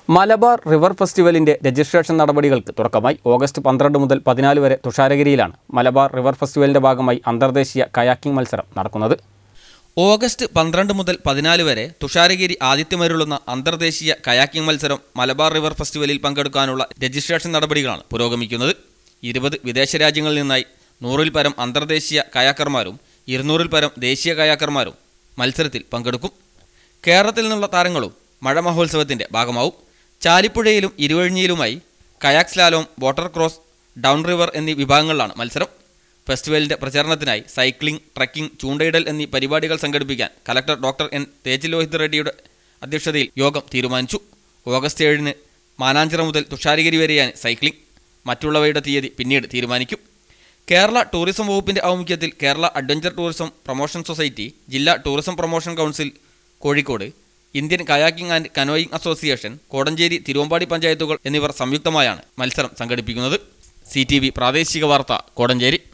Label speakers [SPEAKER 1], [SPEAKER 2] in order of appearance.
[SPEAKER 1] Malabar river ഫെസ്റ്റിവലിന്റെ registration നടപടികൾക്ക് തുടക്കമായി August പന്ത്രണ്ട് മുതൽ പതിനാല് വരെ തുഷാരഗിരിയിലാണ് മലബാർ റിവർ ഫെസ്റ്റിവലിന്റെ ഭാഗമായി അന്തർദേശീയ കയാക്കിംഗ് മത്സരം നടക്കുന്നത്
[SPEAKER 2] ഓഗസ്റ്റ് പന്ത്രണ്ട് മുതൽ പതിനാല് വരെ തുഷാരഗിരി ആതിഥ്യമരുളുന്ന അന്തർദേശീയ കയാക്കിംഗ് മത്സരം മലബാർ റിവർ ഫെസ്റ്റിവലിൽ പങ്കെടുക്കാനുള്ള രജിസ്ട്രേഷൻ നടപടികളാണ് പുരോഗമിക്കുന്നത് ഇരുപത് വിദേശ രാജ്യങ്ങളിൽ നിന്നായി നൂറിൽ പരം അന്തർദേശീയ കയാക്കർമാരും ഇരുന്നൂറിൽ പരം ദേശീയ കയാക്കർമാരും മത്സരത്തിൽ പങ്കെടുക്കും കേരളത്തിൽ നിന്നുള്ള താരങ്ങളും മഴ മഹോത്സവത്തിന്റെ ഭാഗമാവും ചാലിപ്പുഴയിലും ഇരുവഴിഞ്ഞിയിലുമായി kayak slalom water cross down river എന്നീ വിഭാഗങ്ങളിലാണ് മത്സരം ഫെസ്റ്റിവലിന്റെ പ്രചാരണത്തിനായി സൈക്ലിംഗ് ട്രക്കിംഗ് ചൂണ്ടയിടൽ എന്നീ പരിപാടികൾ സംഘടിപ്പിക്കാൻ കലക്ടർ ഡോക്ടർ എൻ തേജ് റെഡ്ഡിയുടെ അധ്യക്ഷതയിൽ യോഗം തീരുമാനിച്ചു ഓഗസ്റ്റ് ഏഴിന് മാനാഞ്ചിറ മുതൽ തുഷാരഗിരി വരെയാണ് സൈക്ലിംഗ് മറ്റുള്ളവയുടെ തീയതി പിന്നീട് തീരുമാനിക്കും കേരള ടൂറിസം വകുപ്പിന്റെ ആഭിമുഖ്യത്തിൽ Kerala adventure tourism promotion society ജില്ലാ tourism promotion council Kozhikode Indian kayaking and canoeing association Kodanchery Thiruvambady പഞ്ചായത്തുകൾ എന്നിവർ സംയുക്തമായാണ് മത്സരം സംഘടിപ്പിക്കുന്നത് സി പ്രാദേശിക വാർത്ത കോടഞ്ചേരി